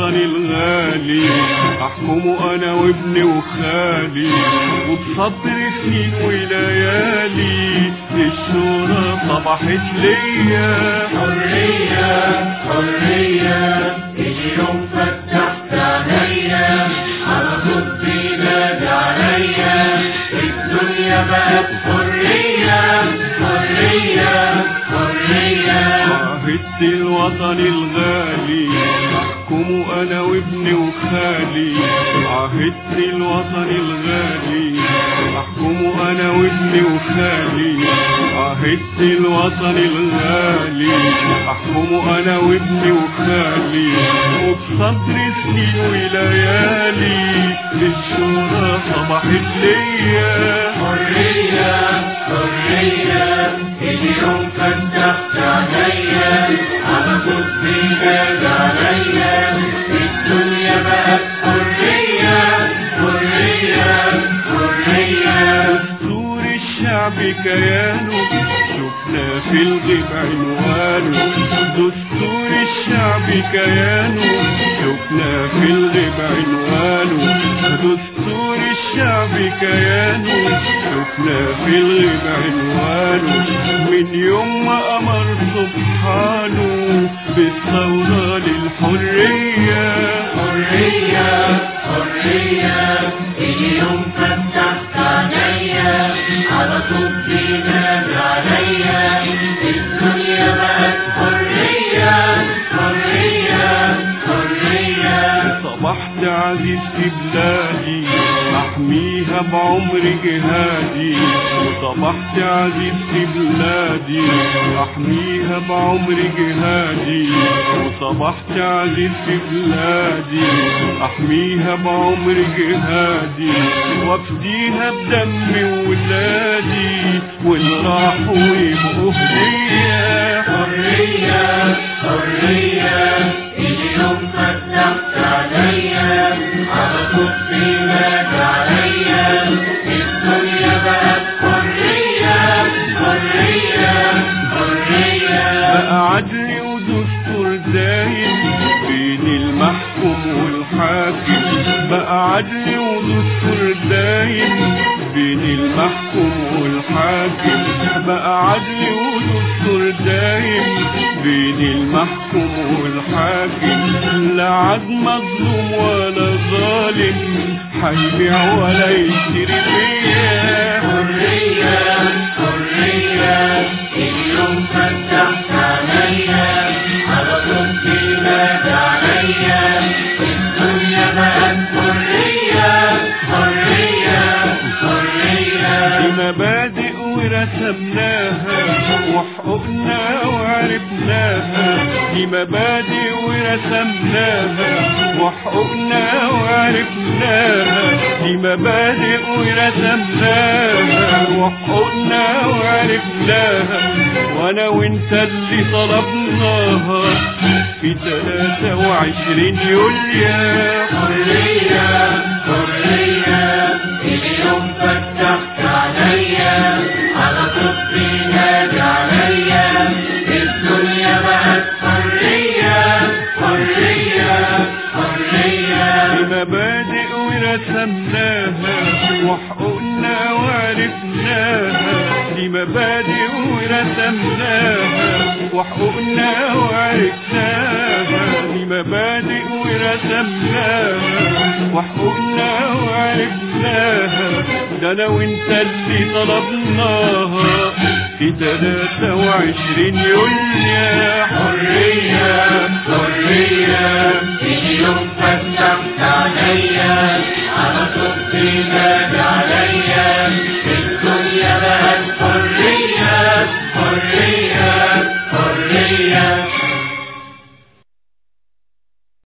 الوطن الغالي احكمه انا وابني وخالي وبصبر سنين وليالي الشورى صبحت ليا حرية حرية يجي يوم فتحت عينيا على صوتي نادي عليا الدنيا بقت حرية حرية حرية عهدت الوطن الغالي احكمه انا وابني وخالي عهدت الوطن الغالي احكمه انا وابني وخالي عهدت الوطن الغالي احكمه انا وابني وخالي وبصبر سنين وليالي الشورى صبحت ليا حرية حرية يجي يوم فتحت عينيا على صوتي نادي عليا الدنيا بقت حرية حرية حرية دستور الشعب كيانه شفنا في الغيب عنوانه دستور الشعب كيانه شفنا في الغيب عنوانه دستور الشعب كيانه شفنا في الغيب عنوانه من يوم ما أمر سبحانه بالثورة للحرية حرية حرية يجي يوم فتحت عينيا على صوتي نادي عليا الدنيا بقت حرية حرية حرية صبحت عزيز في بلادي احميها بعمر جهادي وصبحت عزيز في بلادي احميها بعمر جهادي وصبحت عزيز في بلادي احميها بعمر جهادي وافديها بدم ولادي وان راحوا يبقوا هديه حرية حرية يجي يوم فتحت عينيا على صوتي نادي عليا الدنيا بقت حرية حرية حرية بقى عدل ودستور دايم بين المحكوم والحاكم بقى عدل ودستور دايم بين المحكوم والحاكم بقى عدل ودستور دايم بين المحكوم والحاكم لا عاد مظلوم ولا ظالم هيبيع ولا يشتري فيا حرية حرية اليوم فتحت عينيا على صوتي نادي عليا الدنيا بقت حرية حرية حرية دي مبادئ ورسمناها وحقوقنا وعرفناها دي مبادئ ورسمناها وحقوقنا وعرفناها دي مبادئ ورسمناها وحقوقنا وعرفناها وانا وانت اللي طلبناها في 23 يوليو حرية حرية اليوم فتحت عينيا على صوتي نادي عليا الدنيا بقت حرية حرية حرية بمبادئ ورسمناها وحقوقنا وعرفناها دي مبادئ ورسمناها وحقوقنا وعرفناها دي مبادئ ورسمناها وحقوقنا وعرفناها ده انا وانت اللي طلبناها في 23 يوليو حرية حرية